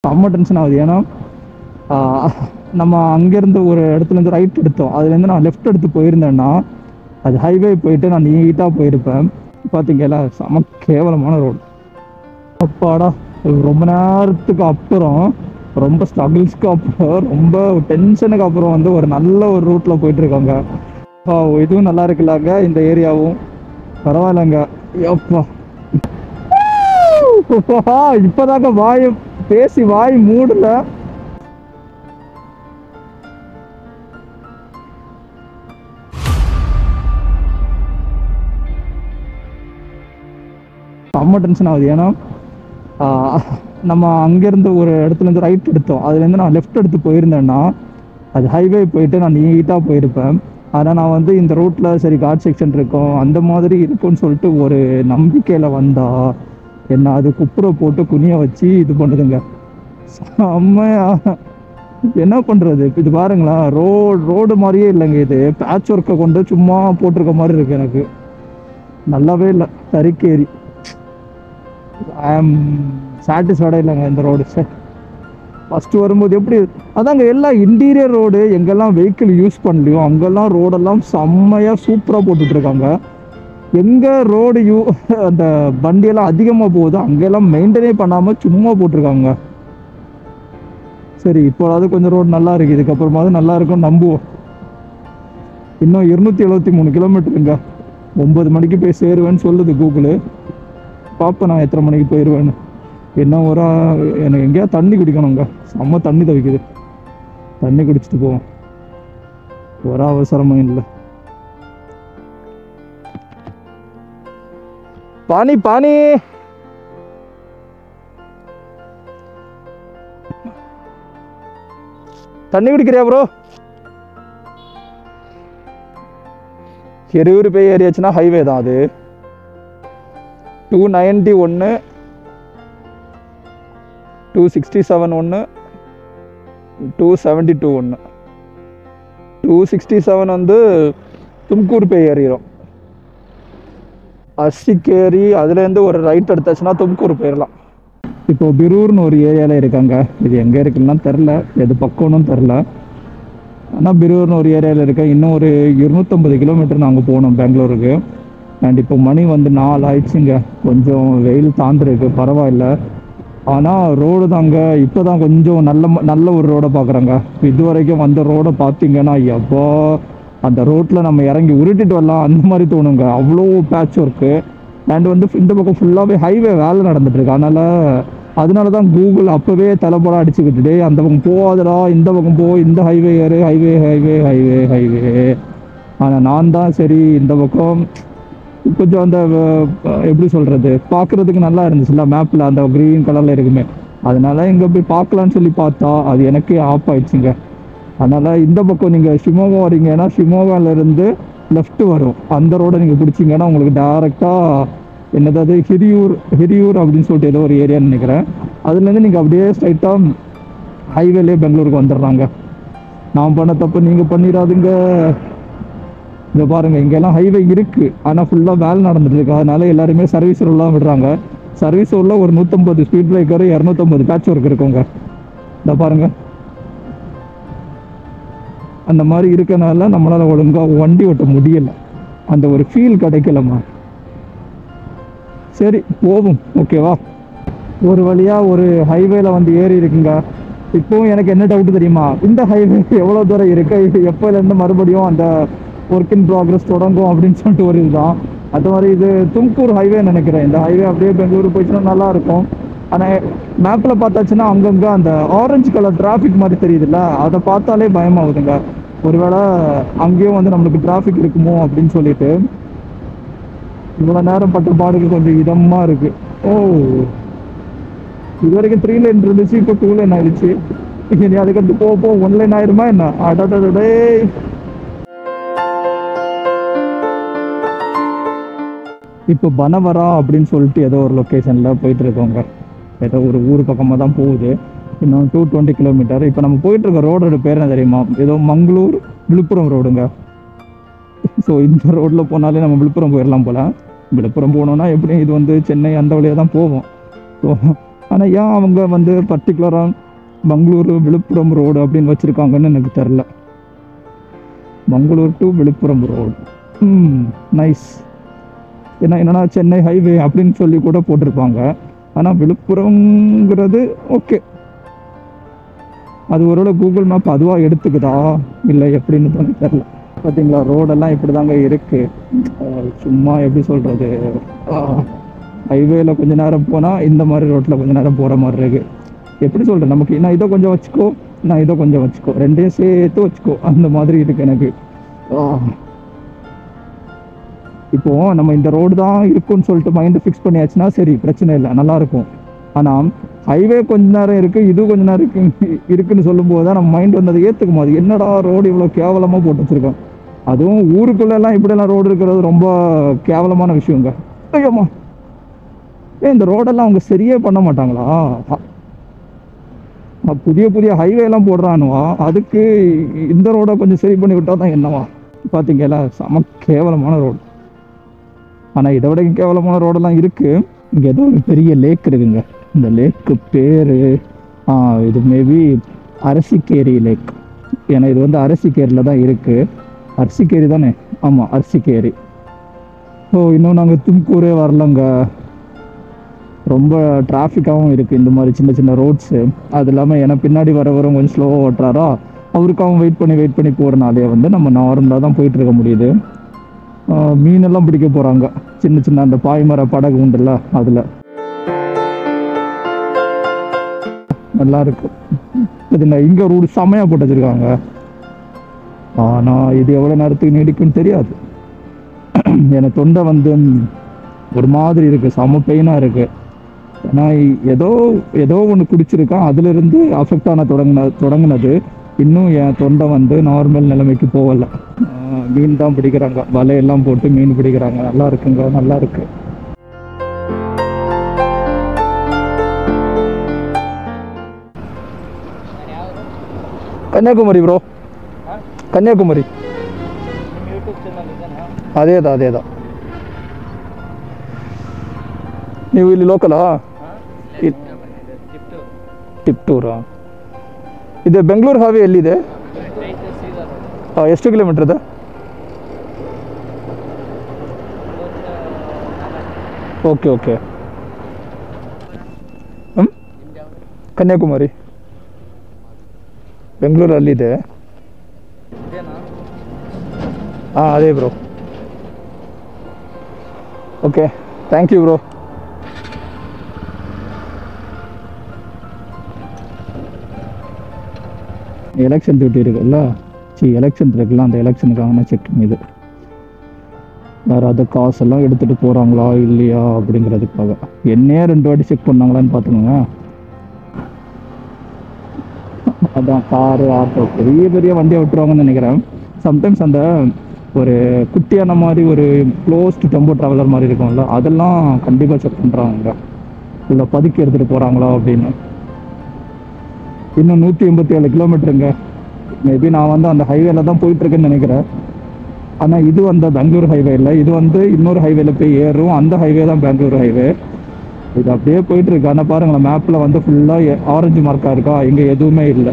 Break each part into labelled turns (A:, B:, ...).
A: செம்ம டென்ஷன் ஆகுது ஏன்னா ஆஹ், நம்ம அங்கேருந்து ஒரு இடத்துலேருந்து ரைட் எடுத்தோம் அதுலேருந்து நான் லெஃப்ட் எடுத்து போயிருந்தேன்னா அது ஹைவே போயிட்டு நான் நீட்டாக போயிருப்பேன் பார்த்தீங்களா செம கேவலமான ரோடு அப்பாடா இது ரொம்ப நேரத்துக்கு அப்புறம் ரொம்ப ஸ்ட்ரகிள்ஸ்க்கு அப்புறம் ரொம்ப டென்ஷனுக்கு அப்புறம் வந்து ஒரு நல்ல ஒரு ரூட்டில் போயிட்டு இருக்காங்க அப்பா, இதுவும் நல்லா இருக்குல்லாங்க இந்த ஏரியாவும் பரவாயில்லைங்க எப்பா இப்போதாங்க வாய் பேசி வாய் மூடல செம்ம டென்ஷன் ஆகுது ஏன்னா ஆஹ், நம்ம அங்கேருந்து ஒரு இடத்துலேருந்து ரைட் எடுத்தோம் அதுலேருந்து நான் லெஃப்ட் எடுத்து போயிருந்தேன்னா அது ஹைவே போயிட்டு நான் நீட்டாக போயிருப்பேன் ஆனால் நான் வந்து இந்த ரோட்டில் சரி காட் செக்ஷன் இருக்கும் அந்த மாதிரி இருக்கும்னு சொல்லிட்டு ஒரு நம்பிக்கையில் வந்தா என்ன அது குப்புரை போட்டு குனிய வச்சு இது பண்ணுதுங்க செம்மையா என்ன பண்ணுறது இது பாருங்களேன் ரோடு ரோடு மாதிரியே இல்லைங்க இது பேட்ச் ஒர்க்கை கொண்டு சும்மா போட்டிருக்க மாதிரி இருக்கு எனக்கு நல்லாவே இல்லை தறிக்கேறி ஐ ஆம் சாட்டிஸ்ஃபைடாக இல்லைங்க இந்த ரோடு சார் ஃபஸ்ட்டு வரும்போது எப்படி அதாங்க எல்லா இன்டீரியர் ரோடு எங்கெல்லாம் வெஹிக்கிள் யூஸ் பண்ணலையோ அங்கெல்லாம் ரோடெல்லாம் செம்மையாக சூப்பராக போட்டுட்ருக்காங்க எங்கே ரோடு யூ அந்த வண்டியெல்லாம் அதிகமாக போகுதோ அங்கெல்லாம் மெயின்டைனே பண்ணாமல் சும்மா போட்டிருக்காங்க சரி இப்போவாவது கொஞ்சம் ரோடு நல்லா இருக்கு இதுக்கப்புறமாவது நல்லா இருக்கும்னு நம்புவோம் இன்னும் இருநூத்தி எழுபத்தி மூணு கிலோமீட்டருங்க ஒன்பது மணிக்கு போய் சேருவேன்னு சொல்லுது கூகுளு பார்ப்பேன் நான் எத்தனை மணிக்கு போயிடுவேன்னு என்ன ஒரு ஆ- எனக்கு எங்கேயாவது தண்ணி குடிக்கணுங்க செம்ம தண்ணி தவிக்குது தண்ணி குடிச்சிட்டு போவோம் ஒரு அவசரமும் இல்லை பானி பானி தண்ணி குடிக்கிறியா ப்ரோ எரியூர் போய் ஏறியாச்சுன்னா ஹைவே தான் அது டூ நைன்டி ஒன்று டூ சிக்ஸ்டி செவன் ஒன்று டூ செவன்ட்டி டூ ஒன்று டூ சிக்ஸ்டி செவன் வந்து தும்கூர் போய் ஏறிடும் அஸ்ஸிக்கேரி அதுலேருந்து ஒரு ரைட் எடுத்தாச்சுன்னா தும்கூர் போயிடலாம் இப்போ பிரூர்னு ஒரு ஏரியாவில் இருக்காங்க இது எங்கே இருக்குன்னா தெரில எது பக்கம்னு தெரில ஆனால் பிரூர்னு ஒரு ஏரியாவில் இருக்கேன் இன்னும் ஒரு இருநூத்தம்பது கிலோமீட்டர் நாங்கள் போகணும் பெங்களூருக்கு அண்ட் இப்போ மணி வந்து நாலு ஆயிடுச்சுங்க கொஞ்சம் வெயில் தாண்டிருக்கு பரவாயில்ல ஆனால் ரோடு தாங்க இப்போ தான் கொஞ்சம் நல்ல ம- நல்ல ஒரு ரோடை பார்க்குறாங்க இது வரைக்கும் வந்த ரோடை பார்த்தீங்கன்னா எப்போ அந்த ரோட்டில் நம்ம இறங்கி உருட்டிட்டு வரலாம் அந்த மாதிரி தோணுங்க அவ்வளோ பேட்ச் ஒர்க்கு அண்ட் வந்து இந்த பக்கம் ஃபுல்லாகவே ஹைவே வேலை நடந்துட்டு இருக்கு அதனால அதனால தான் கூகுள் அப்போவே தலைப்படம் அடிச்சுக்கிட்டு "டேய், அந்த பக்கம் போகாதடா இந்த பக்கம் போ இந்த ஹைவே ஏறு ஹைவே ஹைவே ஹைவே ஹைவே ஆனால் நான் தான் சரி இந்த பக்கம் கொஞ்சம் அந்த அஹ், எப்படி சொல்கிறது பார்க்குறதுக்கு நல்லா இருந்துச்சுல்ல மேப்பில் அந்த க்ரீன் கலரில் இருக்குமே அதனால இங்கே போய் பார்க்கலான்னு சொல்லி பார்த்தா அது எனக்கே ஆஃப் ஆயிடுச்சுங்க அதனால் இந்த பக்கம் நீங்கள் ஷிமோகா வரீங்கன்னா ஷிமோகாலேருந்து லெஃப்ட் வரும் அந்த ரோடை நீங்கள் பிடிச்சிங்கன்னா உங்களுக்கு டேரெக்டாக என்னதாவது ஹிரியூர் ஹிரியூர் அப்படின்னு சொல்லிட்டு ஏதோ ஒரு ஏரியான்னு நினைக்கிறேன் அதுலேருந்து நீங்கள் அப்படியே ஸ்ட்ரைட்டாக ஹைவேலே பெங்களூருக்கு வந்துடுறாங்க நான் பண்ண தப்பு நீங்கள் பண்ணிடாதுங்க இங்க பாருங்க இங்கெல்லாம் ஹைவே இருக்கு ஆனா ஃபுல்லா வேலை நடந்துட்டு இருக்கு அதனால எல்லாருமே சர்வீஸ் ரோல்லாம் விடுறாங்க சர்வீஸ் ரோல்ல ஒரு நூத்தம்பது ஸ்பீட் பிரேக்கர் இரநூத்தம்பது பேட்ச் ஒர்க் இருக்குங்க இந்த பாருங்க அந்த மாதிரி இருக்கனால நம்மளால ஒழுங்கா வண்டி ஓட்ட முடியல அந்த ஒரு ஃபீல் கிடைக்கலம்மா சரி போவோம் ஓகேவா ஒரு வழியா ஒரு ஹைவேல வந்து ஏறி இருக்குங்க இப்போவும் எனக்கு என்ன டவுட் தெரியுமா இந்த ஹைவே எவ்வளோ தூரம் இருக்கு இது எப்போலேருந்து மறுபடியும் அந்த ஒர்க் இன் ப்ராக்ரஸ் தொடங்கும் அப்படின்னு சொல்லிட்டு ஒரு இதுதான் அது மாதிரி இது தும்கூர் ஹைவே நினைக்கிறேன் இந்த ஹைவே அப்படியே பெங்களூர் போயிடுச்சுன்னா நல்லா இருக்கும் ஆனால் மேப்பில் பார்த்தாச்சுன்னா அங்கங்கே அந்த ஆரஞ்சு கலர் டிராஃபிக் மாதிரி தெரியுதுல்ல அதை பார்த்தாலே பயமாகுதுங்க ஒருவேளை அங்கேயும் வந்து நம்மளுக்கு டிராஃபிக் இருக்குமோ அப்படின்னு சொல்லிட்டு இவ்வளோ நேரம் பட்ட பாடுக்கு கொஞ்சம் இதமாக இருக்கு ஓ இது வரைக்கும் த்ரீ லைன் இருந்துச்சு இப்போ டூ லைன் ஆயிடுச்சு இனி அதுக்கடுத்து போக போக ஒன் லைன் ஆயிருமா என்ன அடடடே இப்போ பனவரா அப்படின்னு சொல்லிட்டு ஏதோ ஒரு லொக்கேஷனில் போயிட்டு இருக்கோங்க ஏதோ ஒரு ஊர் பக்கமாக தான் போகுது இன்னும் டூ டுவெண்ட்டி கிலோமீட்டர் இப்போ நம்ம போயிட்டு இருக்க ரோடோட பேர் என்ன தெரியுமா ஏதோ மங்களூர் விழுப்புரம் ரோடுங்க ஸோ இந்த ரோட்டில் போனாலே நம்ம விழுப்புரம் போயிடலாம் போல விழுப்புரம் போனோம்னா எப்படி இது வந்து சென்னை அந்த வழியாக தான் போவோம் ஸோ ஆனால் ஏன் அவங்க வந்து பர்டிகுலராக பெங்களூரு விழுப்புரம் ரோடு அப்படின்னு வச்சுருக்காங்கன்னு எனக்கு தெரில பெங்களூர் டு விழுப்புரம் ரோடு ம் நைஸ் ஏன்னா என்னன்னா சென்னை ஹைவே அப்படின்னு சொல்லி கூட போட்டிருப்பாங்க ஆனால் விழுப்புரம்ங்கிறது ஓகே அது ஒருவேளை கூகுள் மேப் அதுவாக எடுத்துக்குதா இல்லை எப்படின்னு தான் தெரில பார்த்தீங்களா ரோடெல்லாம் இப்படி தாங்க இருக்குது சும்மா எப்படி சொல்கிறது ஹைவேல கொஞ்ச நேரம் போனால் இந்த மாதிரி ரோட்டில் கொஞ்ச நேரம் போகிற மாதிரி இருக்கு எப்படி சொல்கிறேன் நமக்கு நான் இதை கொஞ்சம் வச்சுக்கோ நான் இதை கொஞ்சம் வச்சுக்கோ ரெண்டையும் சேர்த்து வச்சுக்கோ அந்த மாதிரி இருக்கு எனக்கு ஆ. இப்போ நம்ம இந்த ரோடு தான் இருக்குன்னு சொல்லிட்டு மைண்டை ஃபிக்ஸ் பண்ணியாச்சுன்னா சரி பிரச்சனை இல்லை நல்லா இருக்கும் ஆனால் ஹைவே கொஞ்ச நேரம் இருக்கு இது கொஞ்ச நேரம் இருக்கு இருக்குன்னு சொல்லும்போது தான் நம்ம மைண்ட் வந்து அதை ஏற்றுக்கும் அது என்னடா ரோடு இவ்வளோ கேவலமாக போட்டு வச்சிருக்கோம் அதுவும் ஊருக்குள்ள எல்லாம் இப்படியெல்லாம் ரோடு இருக்கிறது ரொம்ப கேவலமான விஷயங்க ஐயோம்மா ஏன் இந்த ரோடெல்லாம் அவங்க சரியே பண்ண மாட்டாங்களா அ- அ, புதிய புதிய ஹைவே எல்லாம் போடுறானுவா அதுக்கு இந்த ரோடை கொஞ்சம் சரி பண்ணி விட்டா தான் என்னவா பார்த்தீங்களா செம கேவலமான ரோடு ஆனால் இதை விட கேவலமான ரோடெல்லாம் இருக்கு இங்கே ஏதோ ஒரு பெரிய லேக் இருக்குங்க இந்த லேக்கு பேர் இது மேபி அரசிக்கேரி லேக் ஏன்னா இது வந்து அரசிக்கேரியில் தான் இருக்கு அரிசிக்கேரி தானே ஆமாம் அரிசிக்கேரி ஓ இன்னும் நாங்கள் தும்கூரே வரலங்க ரொம்ப டிராஃபிக்காகவும் இருக்குது இந்த மாதிரி சின்ன சின்ன ரோட்ஸு அது இல்லாமல் ஏன்னா பின்னாடி வரவரும் கொஞ்சம் ஸ்லோவாக ஓட்டுறாரா அவருக்காகவும் வெயிட் பண்ணி வெயிட் பண்ணி போகிறனாலே வந்து நம்ம நார்மலாக தான் போயிட்டு இருக்க முடியுது ஆஹ் மீனெல்லாம் பிடிக்க போகிறாங்க சின்ன சின்ன அந்த பாய்மர படகு உண்டுல்ல அதில் நல்லா இருக்கு இது நான் இங்கே ரூடு செமையாக போட்டு வச்சிருக்காங்க ஆனால் இது எவ்வளோ நேரத்துக்கு நீடிக்கும்னு தெரியாது எனக்கு தொண்டை வந்து ஒரு மாதிரி இருக்கு செம பெயினாக இருக்கு ஏன்னா ஏதோ ஏதோ ஒன்று குடிச்சிருக்கான் அதுலேருந்து அஃபெக்ட் ஆன தொடங்கின தொடங்கினது இன்னும் என் தொண்டை வந்து நார்மல் நிலைமைக்கு போகல ஆஹ் மீன் தான் பிடிக்கிறாங்க வலையெல்லாம் போட்டு மீன் பிடிக்கிறாங்க நல்லா இருக்குங்க நல்லா இருக்கு கன்னியாகுமரி ப்ரோ கன்னியாகுமரி ಅದೇ ಅದ ಅದೇ ಅದ ನೀವು ಇಲ್ಲಿ ಲೋಕಲಾ ಟಿಪ್ಟೂರಾ ಇದು ಬೆಂಗಳೂರು ಹಾವಿ ಎಲ್ಲಿದೆ ಆ, ಎಷ್ಟು ಕಿಲೋಮೀಟರ್ ಇದೆ ಓಕೆ ಓಕೆ ಹ್ಞೂ ಕನ್ಯಾಕುಮಾರಿ ಬೆಂಗಳೂರು ಅಲ್ಲಿದೆ ಹಾಂ ಅದೇ bro okay thank you bro election duty இருக்குல்ல சி எலெக்ஷன் இருக்குல்ல அந்த எலெக்ஷனுக்கான செக்கிங் இது யாராவது காசெல்லாம் எடுத்துகிட்டு போகிறாங்களா இல்லையா அப்படிங்கிறதுக்காக என்னையே ரெண்டு வாட்டி செக் பண்ணாங்களான்னு பார்த்துக்கோங்க அதான் காரு ஆட்டோ பெரிய பெரிய வண்டியை விட்டுருவாங்கன்னு நினைக்கிறேன் சம்டைம்ஸ் அந்த ஒரு குட்டியான மாதிரி ஒரு க்ளோஸ்டு டெம்போ ட்ராவலர் மாதிரி இருக்கும்ல அதெல்லாம் கண்டிப்பாக செக் பண்ணுறாங்க இல்லை பதுக்கி எடுத்துகிட்டு போகிறாங்களா அப்படின்னு இன்னும் நூற்றி எண்பத்தி ஏழு கிலோமீட்டருங்க மேபி நான் வந்து அந்த ஹைவேல தான் போயிட்டு இருக்கேன்னு நினைக்கிறேன் ஆனால் இது வந்து பெங்களூர் ஹைவே இல்லை இது வந்து இன்னொரு ஹைவேல போய் ஏறும் அந்த ஹைவே தான் பெங்களூர் ஹைவே இது அப்படியே போயிட்டு இருக்கு ஆனால் பாருங்களேன் மேப்பில் வந்து ஃபுல்லாக ஆரஞ்சு மார்க்காக இருக்கா இங்கே எதுவுமே இல்லை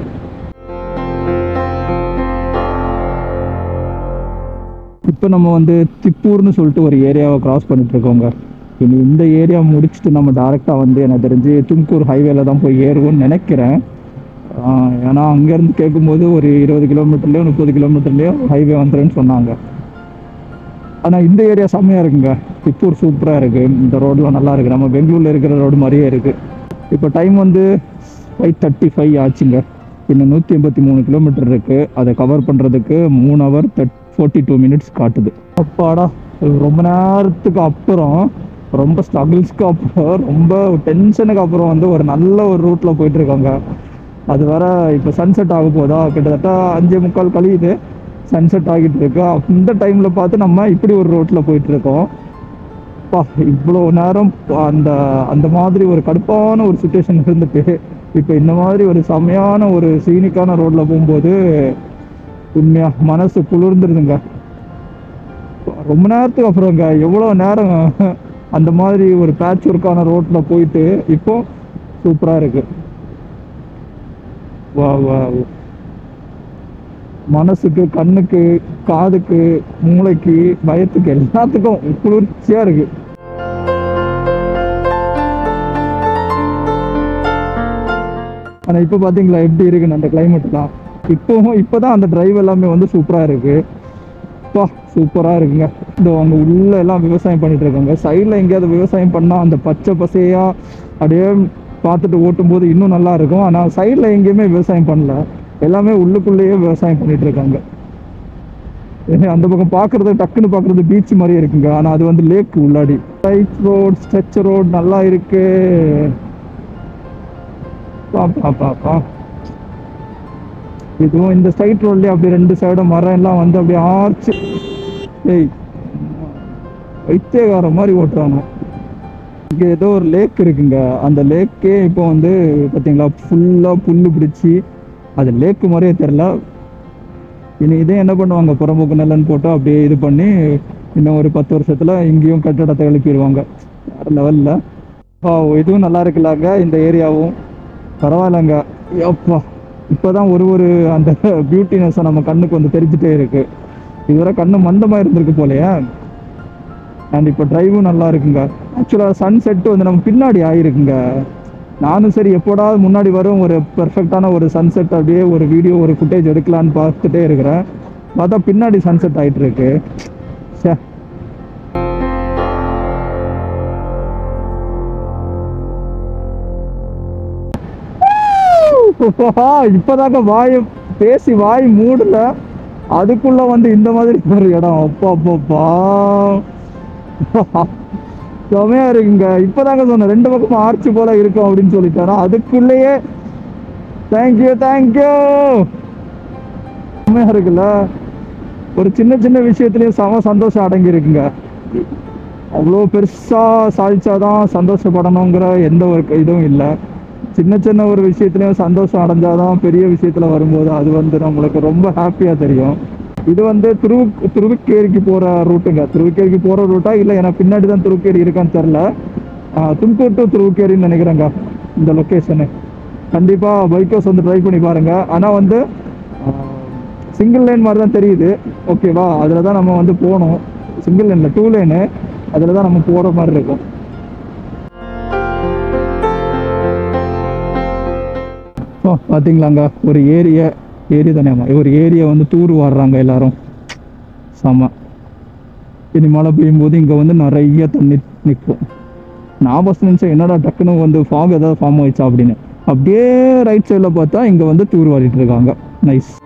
A: இப்போ நம்ம வந்து திப்பூர்னு சொல்லிட்டு ஒரு ஏரியாவை கிராஸ் பண்ணிட்டு இருக்கோங்க இனி இந்த ஏரியா முடிச்சுட்டு நம்ம டேரெக்டாக வந்து எனக்கு தெரிஞ்சு தும்கூர் ஹைவேல தான் போய் ஏறுவோம்னு நினைக்கிறேன் ஆஹ் ஏன்னா அங்கேருந்து கேட்கும்போது ஒரு இருபது கிலோமீட்டர்லேயோ முப்பது கிலோமீட்டர்லேயோ ஹைவே வந்துருன்னு சொன்னாங்க ஆனால் இந்த ஏரியா செம்மையாக இருக்குங்க திப்பூர் சூப்பராக இருக்குது இந்த ரோடெலாம் நல்லா இருக்குது நம்ம பெங்களூரில் இருக்கிற ரோடு மாதிரியே இருக்குது இப்போ டைம் வந்து ஃபைவ் தேர்ட்டி ஃபைவ் ஆச்சுங்க இன்னும் நூற்றி எண்பத்தி மூணு கிலோமீட்டர் இருக்குது அதை கவர் பண்ணுறதுக்கு மூணு hour third forty two minutes காட்டுது அப்பாடா இது ரொம்ப நேரத்துக்கு அப்புறம் ரொம்ப ஸ்ட்ரகிள்ஸ்க்கு அப்புறம் ரொம்ப டென்ஷனுக்கு அப்புறம் வந்து ஒரு நல்ல ஒரு ரூட்டில் போயிட்டுருக்காங்க அது வேற இப்போ சன்செட் ஆக போதா கிட்டத்தட்ட அஞ்சே முக்கால் கழியுது சன்செட் ஆகிட்டு இருக்கு அந்த டைமில் பார்த்து நம்ம இப்படி ஒரு ரோட்டில் போயிட்டுருக்கோம் பா இவ்வளோ நேரம் அந்த அந்த மாதிரி ஒரு கடுப்பான ஒரு சுச்சுவேஷன் இருந்துட்டு இப்போ இந்த மாதிரி ஒரு செமையான ஒரு சீனிக்கான ரோட்டில் போகும்போது உண்மையா மனசு குளிர்ந்துருதுங்க ரொம்ப நேரத்துக்கு அப்புறங்க எவ்வளோ நேரம் அந்த மாதிரி ஒரு பேட்ச் ஒர்க்கான ரோட்டில் போயிட்டு இப்போ சூப்பராக இருக்கு வா வா மனசுக்கு கண்ணுக்கு காதுக்கு மூளைக்கு பயத்துக்கு எல்லாத்துக்கும் குளிர்ச்சியா இருக்கு ஆனா இப்போ பாத்தீங்களா எப்படி இருக்குன்னு அந்த கிளைமேட்லாம் இப்போவும் இப்போதான் அந்த டிரைவ் எல்லாமே வந்து சூப்பரா இருக்கு பா சூப்பரா இருக்குங்க இந்த அவங்க உள்ள எல்லாம் விவசாயம் பண்ணிட்டு இருக்காங்க சைடில் எங்கேயாவது விவசாயம் பண்ணா அந்த பச்சை பசையா அப்படியே பார்த்துட்டு ஓட்டும் போது இன்னும் நல்லா இருக்கும் ஆனா சைடில் எங்கேயுமே விவசாயம் பண்ணல எல்லாமே உள்ளுக்குள்ளேயே விவசாயம் பண்ணிட்டு இருக்காங்க ஏ, அந்த பக்கம் பார்க்கறது டக்குன்னு பார்க்கறது பீச் மாதிரியே இருக்குங்க ஆனா அது வந்து லேக் உள்ளாடி ரைட் ரோட் ஸ்ட்ரெச் ரோட் நல்லா இருக்கு பா பா பா பா இதுவும் இந்த சைட் ரோட்லயே அப்படியே ரெண்டு சைடும் மரம் எல்லாம் வந்து அப்படியே ஆர்ச்சு ஏய் வைத்தியகார மாதிரி ஓட்டுறாங்க இங்க ஏதோ ஒரு லேக் இருக்குங்க அந்த லேக்கே இப்போ வந்து பாத்தீங்களா ஃபுல்லா புல்லு பிடிச்சி அது லேக்கு மாதிரியே தெரில இனி இதே என்ன பண்ணுவாங்க புறம்போக்கு நெல்லன்னு போட்டு அப்படியே இது பண்ணி இன்னும் ஒரு பத்து வருஷத்துல இங்கேயும் கட்டடத்தை எழுப்பிடுவாங்க வேற லெவல்ல ஓ இதுவும் நல்லா இருக்குல்லாங்க இந்த ஏரியாவும் பரவாயில்லைங்க அப்பா இப்போதான் ஒரு ஒரு அந்த பியூட்டினஸை நம்ம கண்ணுக்கு வந்து தெரிஞ்சுட்டே இருக்கு இதுவரை கண்ணு மந்தமா இருந்திருக்கு போலயே அண்ட் இப்போ டிரைவும் நல்லா இருக்குங்க ஆக்சுவலாக சன் செட்டு வந்து நம்ம பின்னாடி ஆயிருக்குங்க நானும் சரி எப்போடா முன்னாடி வரும் ஒரு பெர்ஃபெக்டான ஒரு சன்செட் அப்படியே ஒரு வீடியோ ஒரு ஃபுட்டேஜ் எடுக்கலான்னு பார்த்துட்டே இருக்கிறேன் பார்த்தா பின்னாடி சன்செட் ஆயிட்டு இருக்கு ச்சே இப்பதாங்க வாய் பேசி வாய் மூடல அதுக்குள்ள வந்து இந்த மாதிரி ஒரு இடம் அப்பா அப்பப்பா செமையா இருக்குங்க இப்பதாங்க சொன்னேன் ரெண்டு பக்கமும் ஆர்ச்சி போல இருக்கும் அப்படின்னு சொல்லிட்டாரா அதுக்குள்ளேயே தேங்க்யூ தேங்க்யூ செமையா இருக்குல்ல ஒரு சின்ன சின்ன விஷயத்துலயும் சம சந்தோஷம் அடங்கி இருக்குங்க அவ்வளோ பெருசா சாதிச்சாதான் சந்தோஷப்படணுங்கிற எந்த ஒரு இதுவும் இல்லை சின்ன சின்ன ஒரு விஷயத்துலயும் சந்தோஷம் அடைஞ்சாதான் பெரிய விஷயத்துல வரும்போது அது வந்து நம்மளுக்கு ரொம்ப ஹாப்பியா தெரியும் இது வந்து திரு திருவிக்கேரிக்கு போற ரூட்டுங்க திருவிக்கேரிக்கு போற ரூட்டா இல்ல எனக்கு பின்னாடி தான் திருவிக்கேரி இருக்கான்னு தெரியல ஆஹ் தும்கூர் டு திருவிக்கேரின்னு நினைக்கிறேங்க இந்த லொக்கேஷனு கண்டிப்பா பைக்கர்ஸ் வந்து ட்ரை பண்ணி பாருங்க ஆனா வந்து சிங்கிள் லைன் மாதிரி தான் தெரியுது ஓகேவா அதுல தான் நம்ம வந்து போகணும் சிங்கிள் லைன்ல டூ லைனு அதுல தான் நம்ம போற மாதிரி இருக்கும் ஓ பார்த்தீங்களாங்க ஒரு ஏரியா ஏரி தானேம்மா ஒரு ஏரியா வந்து தூர் வாடுறாங்க எல்லாரும் செம இனி மழை பெய்யும் போது இங்கே வந்து நிறைய தண்ணி நிற்கும் நான் ஃபஸ்ட் நினச்சேன் என்னடா டக்குன்னு வந்து ஃபாக் ஏதாவது ஃபார்ம் ஆயிடுச்சா அப்படின்னு அப்படியே ரைட் சைடில் பார்த்தா இங்கே வந்து தூர் வாரிட்டு இருக்காங்க நைஸ்